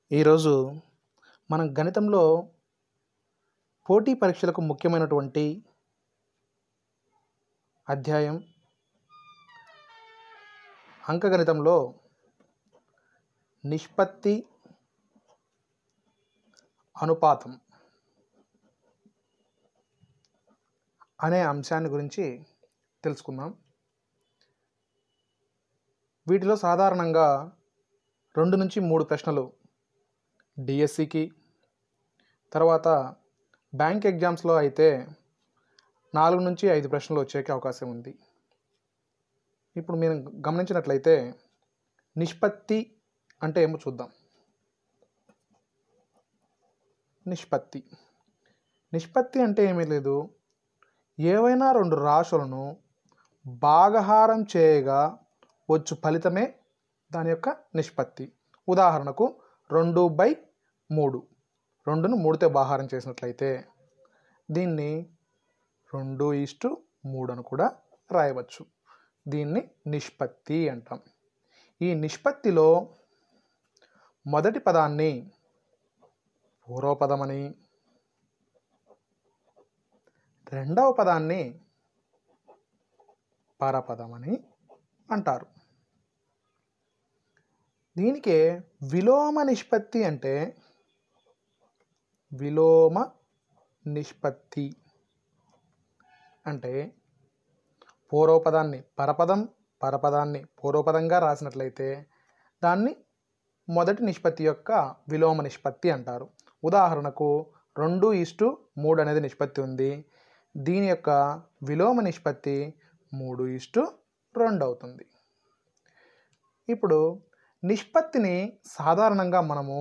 ఈరోజు మనం గణితంలో పోటీ పరీక్షలకు ముఖ్యమైనటువంటి అధ్యాయం అంకగణితంలో నిష్పత్తి అనుపాతం అనే అంశాన్ని గురించి తెలుసుకుందాం వీటిలో సాధారణంగా రెండు నుంచి మూడు ప్రశ్నలు డిఎస్సికి తర్వాత బ్యాంక్ ఎగ్జామ్స్లో అయితే నాలుగు నుంచి ఐదు ప్రశ్నలు వచ్చేకి అవకాశం ఉంది ఇప్పుడు మీరు గమనించినట్లయితే నిష్పత్తి అంటే ఏమో చూద్దాం నిష్పత్తి నిష్పత్తి అంటే ఏమీ లేదు ఏవైనా రెండు రాశులను భాగహారం చేయగా వచ్చు ఫలితమే దాని యొక్క నిష్పత్తి ఉదాహరణకు రెండు బై మూడు రెండును మూడుతో భాగారం చేసినట్లయితే దీన్ని రెండు ఈస్టు మూడు అని కూడా రాయవచ్చు దీన్ని నిష్పత్తి అంటాం ఈ నిష్పత్తిలో మొదటి పదాన్ని పూర్వపదమని రెండవ పదాన్ని పరపదమని అంటారు దీనికే విలోమ నిష్పత్తి అంటే విలోమ నిష్పత్తి అంటే పూర్వపదాన్ని పరపదం పరపదాన్ని పూర్వపదంగా రాసినట్లయితే దాన్ని మొదటి నిష్పత్తి యొక్క విలోమ నిష్పత్తి అంటారు ఉదాహరణకు రెండు ఇస్టు మూడు అనేది నిష్పత్తి ఉంది దీని యొక్క విలోమ నిష్పత్తి మూడు ఇస్టు రెండు అవుతుంది ఇప్పుడు నిష్పత్తిని సాధారణంగా మనము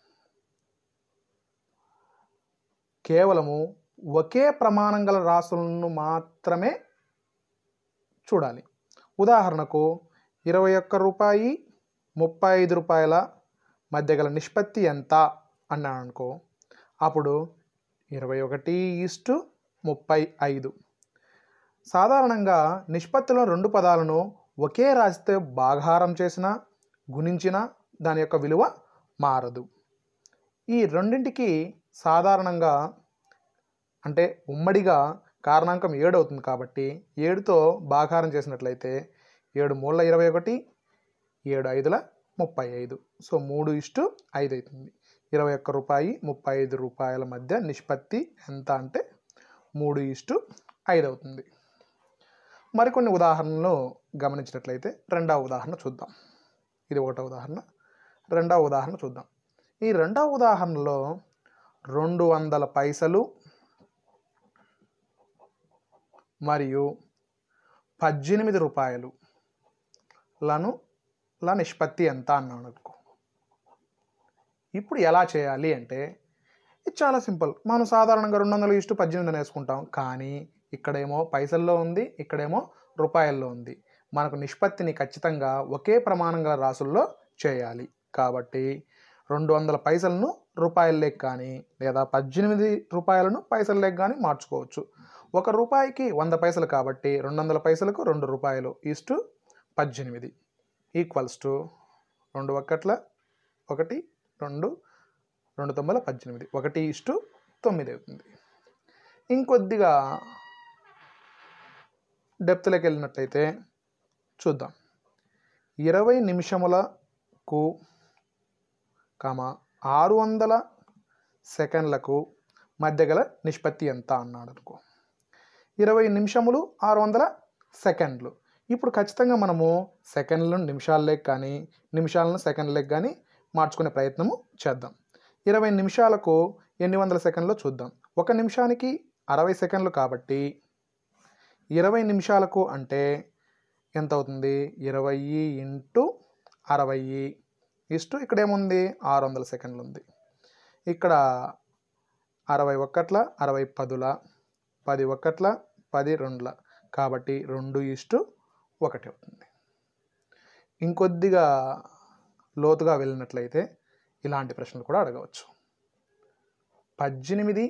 కేవలము ఒకే ప్రమాణం గల రాసులను మాత్రమే చూడాలి ఉదాహరణకు ఇరవై ఒక్క రూపాయి ముప్పై ఐదు రూపాయల మధ్య గల నిష్పత్తి ఎంత అన్నాను అనుకో అప్పుడు ఇరవై ఒకటి ఈస్టు ముప్పై ఐదు సాధారణంగా నిష్పత్తిలో రెండు పదాలను ఒకే రాస్తే భాగాహారం చేసిన గుణించిన దాని యొక్క విలువ మారదు ఈ రెండింటికి సాధారణంగా అంటే ఉమ్మడిగా కారణాంకం ఏడు అవుతుంది కాబట్టి ఏడుతో భాగాహారం చేసినట్లయితే ఏడు మూడుల ఇరవై ఒకటి ఏడు ఐదుల ముప్పై ఐదు సో మూడు ఇష్టు ఐదు అవుతుంది ఇరవై ఒక్క రూపాయి ముప్పై ఐదు రూపాయల మధ్య నిష్పత్తి ఎంత అంటే మూడు ఇష్టు ఐదు అవుతుంది మరికొన్ని ఉదాహరణలు గమనించినట్లయితే రెండవ ఉదాహరణ చూద్దాం ఇది ఒకటో ఉదాహరణ రెండవ ఉదాహరణ చూద్దాం ఈ రెండవ ఉదాహరణలో రెండు వందల పైసలు మరియు పద్దెనిమిది రూపాయలు లను ల నిష్పత్తి ఎంత అన్నాను అనుకో ఇప్పుడు ఎలా చేయాలి అంటే ఇది చాలా సింపుల్ మనం సాధారణంగా రెండు వందల ఇష్టు పద్దెనిమిది అని వేసుకుంటాం కానీ ఇక్కడేమో పైసల్లో ఉంది ఇక్కడేమో రూపాయల్లో ఉంది మనకు నిష్పత్తిని ఖచ్చితంగా ఒకే ప్రమాణం గల రాసుల్లో చేయాలి కాబట్టి రెండు వందల పైసలను రూపాయల్లోకి కానీ లేదా పద్దెనిమిది రూపాయలను పైసల్లోకి కానీ మార్చుకోవచ్చు ఒక రూపాయికి వంద పైసలు కాబట్టి రెండు వందల పైసలకు రెండు రూపాయలు ఈస్టు పద్దెనిమిది ఈక్వల్స్ టు రెండు ఒక్కట్ల ఒకటి రెండు రెండు తొమ్మిది పద్దెనిమిది ఒకటి ఇష్టు తొమ్మిది అవుతుంది ఇంకొద్దిగా డెప్త్లోకి వెళ్ళినట్లయితే చూద్దాం ఇరవై నిమిషములకు కామ ఆరు వందల సెకండ్లకు మధ్య గల నిష్పత్తి ఎంత అన్నాడు అనుకో ఇరవై నిమిషములు ఆరు వందల సెకండ్లు ఇప్పుడు ఖచ్చితంగా మనము సెకండ్లను నిమిషాల్లోకి కానీ నిమిషాలను సెకండ్లకు కానీ మార్చుకునే ప్రయత్నము చేద్దాం ఇరవై నిమిషాలకు ఎన్ని వందల సెకండ్లో చూద్దాం ఒక నిమిషానికి అరవై సెకండ్లు కాబట్టి ఇరవై నిమిషాలకు అంటే ఎంత అవుతుంది ఇరవై ఇంటూ అరవై ఇష్టు ఇక్కడ ఏముంది ఆరు వందల సెకండ్లు ఉంది ఇక్కడ అరవై ఒక్కట్ల అరవై పదుల పది ఒక్కట్ల పది రెండుల కాబట్టి రెండు ఇష్టు ఒకటి అవుతుంది ఇంకొద్దిగా లోతుగా వెళ్ళినట్లయితే ఇలాంటి ప్రశ్నలు కూడా అడగవచ్చు పద్దెనిమిది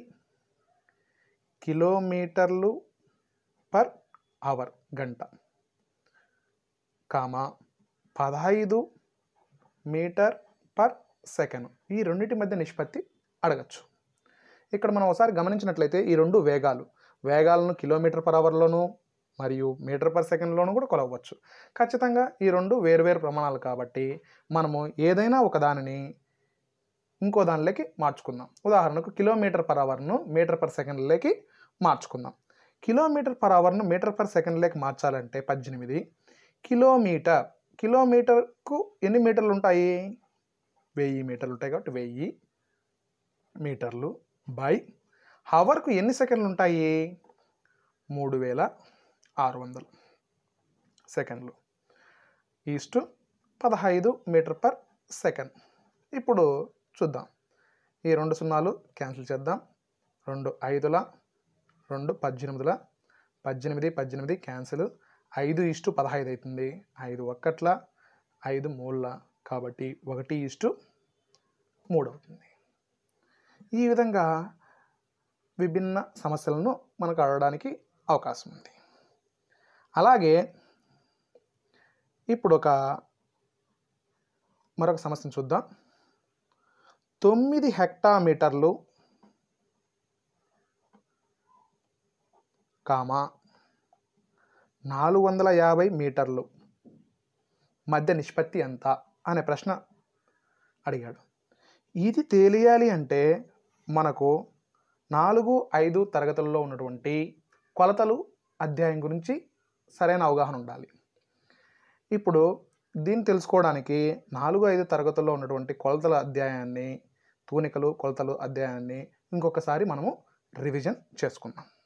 కిలోమీటర్లు పర్ అవర్ గంట కామ పదహైదు మీటర్ పర్ సెకండ్ ఈ రెండింటి మధ్య నిష్పత్తి అడగచ్చు ఇక్కడ మనం ఒకసారి గమనించినట్లయితే ఈ రెండు వేగాలు వేగాలను కిలోమీటర్ పర్ అవర్లోను మరియు మీటర్ పర్ సెకండ్లోనూ కూడా కొలవచ్చు ఖచ్చితంగా ఈ రెండు వేరువేరు ప్రమాణాలు కాబట్టి మనము ఏదైనా ఒక దానిని ఇంకో దానిలోకి మార్చుకుందాం ఉదాహరణకు కిలోమీటర్ పర్ అవర్ను మీటర్ పర్ సెకండ్లోకి మార్చుకుందాం కిలోమీటర్ పర్ అవర్ను మీటర్ పర్ సెకండ్లోకి మార్చాలంటే పద్దెనిమిది కిలోమీటర్ కిలోమీటర్కు ఎన్ని మీటర్లు ఉంటాయి వెయ్యి మీటర్లు ఉంటాయి కాబట్టి వెయ్యి మీటర్లు బై హవర్కు ఎన్ని సెకండ్లు ఉంటాయి మూడు వేల ఆరు వందలు సెకండ్లు ఈస్టు పదహైదు మీటర్ పర్ సెకండ్ ఇప్పుడు చూద్దాం ఈ రెండు సున్నాలు క్యాన్సిల్ చేద్దాం రెండు ఐదుల రెండు పద్దెనిమిదిల పద్దెనిమిది పద్దెనిమిది క్యాన్సిల్ ఐదు ఇష్టు పదహైదు అవుతుంది ఐదు ఒక్కట్ల ఐదు మూడుల కాబట్టి ఒకటి ఇష్టు మూడు అవుతుంది ఈ విధంగా విభిన్న సమస్యలను మనకు అడగడానికి అవకాశం ఉంది అలాగే ఇప్పుడు ఒక మరొక సమస్యను చూద్దాం తొమ్మిది హెక్టామీటర్లు కామా నాలుగు వందల యాభై మీటర్లు మధ్య నిష్పత్తి ఎంత అనే ప్రశ్న అడిగాడు ఇది తెలియాలి అంటే మనకు నాలుగు ఐదు తరగతుల్లో ఉన్నటువంటి కొలతలు అధ్యాయం గురించి సరైన అవగాహన ఉండాలి ఇప్పుడు దీన్ని తెలుసుకోవడానికి నాలుగు ఐదు తరగతుల్లో ఉన్నటువంటి కొలతల అధ్యాయాన్ని తూనికలు కొలతలు అధ్యాయాన్ని ఇంకొకసారి మనము రివిజన్ చేసుకుందాం